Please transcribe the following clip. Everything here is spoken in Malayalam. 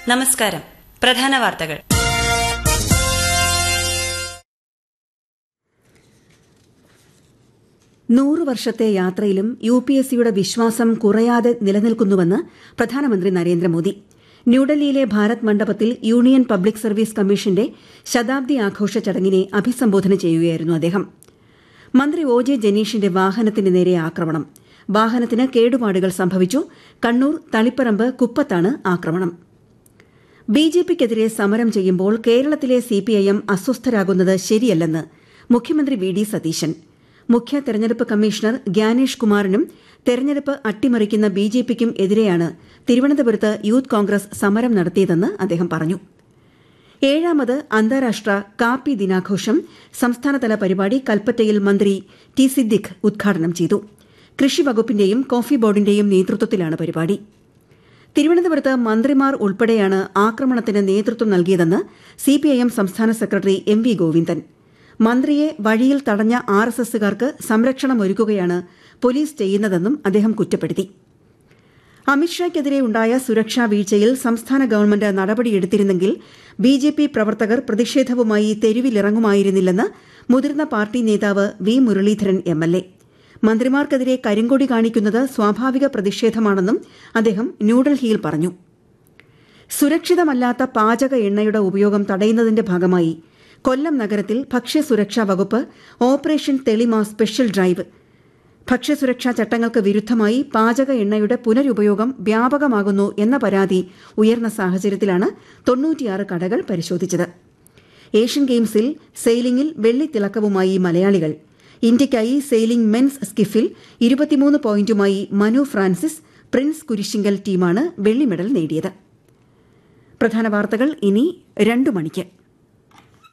നമസ്കാരം പ്രധാന വാർത്തകൾ നൂറ് വർഷത്തെ യാത്രയിലും യു പി എസ് സിയുടെ വിശ്വാസം കുറയാതെ നിലനിൽക്കുന്നുവെന്ന് പ്രധാനമന്ത്രി നരേന്ദ്രമോദി ന്യൂഡൽഹിയിലെ ഭാരത് മണ്ഡപത്തിൽ യൂണിയൻ പബ്ലിക് സർവീസ് കമ്മീഷന്റെ ശതാബ്ദി ആഘോഷ ചടങ്ങിനെ അഭിസംബോധന ചെയ്യുകയായിരുന്നു അദ്ദേഹം മന്ത്രി ഒ ജെ ജനീഷിന്റെ വാഹനത്തിന് നേരെ ആക്രമണം വാഹനത്തിന് കേടുപാടുകൾ സംഭവിച്ചു കണ്ണൂർ തളിപ്പറമ്പ് കുപ്പത്താണ് ആക്രമണം ബി ജെ പിക്കെതിരെ സമരം ചെയ്യുമ്പോൾ കേരളത്തിലെ സിപിഐഎം അസ്വസ്ഥരാകുന്നത് ശരിയല്ലെന്ന് മുഖ്യമന്ത്രി വി ഡി സതീശൻ മുഖ്യ തെരഞ്ഞെടുപ്പ് കമ്മീഷണർ ഗ്യാനേഷ് കുമാറിനും തെരഞ്ഞെടുപ്പ് അട്ടിമറിക്കുന്ന ബി ജെ പിക്കും എതിരെയാണ് തിരുവനന്തപുരത്ത് യൂത്ത് കോൺഗ്രസ് സമരം നടത്തിയതെന്ന് അദ്ദേഹം പറഞ്ഞു ഏഴാമത് അന്താരാഷ്ട്ര കാപ്പി ദിനാഘോഷം സംസ്ഥാനതല പരിപാടി കൽപ്പറ്റയിൽ മന്ത്രി ടി സിദ്ദിഖ് ഉദ്ഘാടനം ചെയ്തു കൃഷി വകുപ്പിന്റെയും കോഫി ബോർഡിന്റെയും നേതൃത്വത്തിലാണ് പരിപാടി തിരുവനന്തപുരത്ത് മന്ത്രിമാർ ഉൾപ്പെടെയാണ് ആക്രമണത്തിന് നേതൃത്വം നൽകിയതെന്ന് സിപിഐഎം സംസ്ഥാന സെക്രട്ടറി എം വി ഗോവിന്ദൻ മന്ത്രിയെ വഴിയിൽ തടഞ്ഞ ആർ എസ് എസുകാർക്ക് സംരക്ഷണമൊരുക്കുകയാണ് പോലീസ് ചെയ്യുന്നതെന്നും അദ്ദേഹം കുറ്റപ്പെടുത്തി അമിത്ഷായ്ക്കെതിരെ ഉണ്ടായ സുരക്ഷാ വീഴ്ചയിൽ സംസ്ഥാന ഗവൺമെന്റ് നടപടിയെടുത്തിരുന്നെങ്കിൽ ബി ജെ പി പ്രവർത്തകർ പ്രതിഷേധവുമായി തെരുവിലിറങ്ങുമായിരുന്നില്ലെന്ന് മുതിർന്ന പാർട്ടി നേതാവ് V Muraleedharan M L A മന്ത്രിമാർക്കെതിരെ കരിങ്കൊടി കാണിക്കുന്നത് സ്വാഭാവിക പ്രതിഷേധമാണെന്നും അദ്ദേഹം ന്യൂഡൽഹിയിൽ പറഞ്ഞു സുരക്ഷിതമല്ലാത്ത പാചക എണ്ണയുടെ ഉപയോഗം തടയുന്നതിന്റെ ഭാഗമായി കൊല്ലം നഗരത്തിൽ ഭക്ഷ്യസുരക്ഷാ വകുപ്പ് ഓപ്പറേഷൻ തെളിമ സ്പെഷ്യൽ ഡ്രൈവ് ഭക്ഷ്യസുരക്ഷാ ചട്ടങ്ങൾക്ക് വിരുദ്ധമായി പാചക എണ്ണയുടെ പുനരുപയോഗം വ്യാപകമാകുന്നു എന്ന പരാതി ഉയർന്ന സാഹചര്യത്തിലാണ് തൊണ്ണൂറ്റിയാറ് കടകൾ പരിശോധിച്ചത് ഏഷ്യൻ ഗെയിംസിൽ സെയിലിംഗിൽ വെള്ളിത്തിളക്കവുമായി മലയാളികൾ ഇന്ത്യയ്ക്കായി സെയിലിംഗ് മെൻസ് സ്കിഫിൽ ഇരുപത്തിമൂന്ന് പോയിന്റുമായി മനു ഫ്രാൻസിസ് പ്രിൻസ് കുരിശിങ്കൽ ടീമാണ് വെള്ളി മെഡൽ നേടിയത് പ്രധാന വാർത്തകൾ ഇനി രണ്ടു മണിക്ക്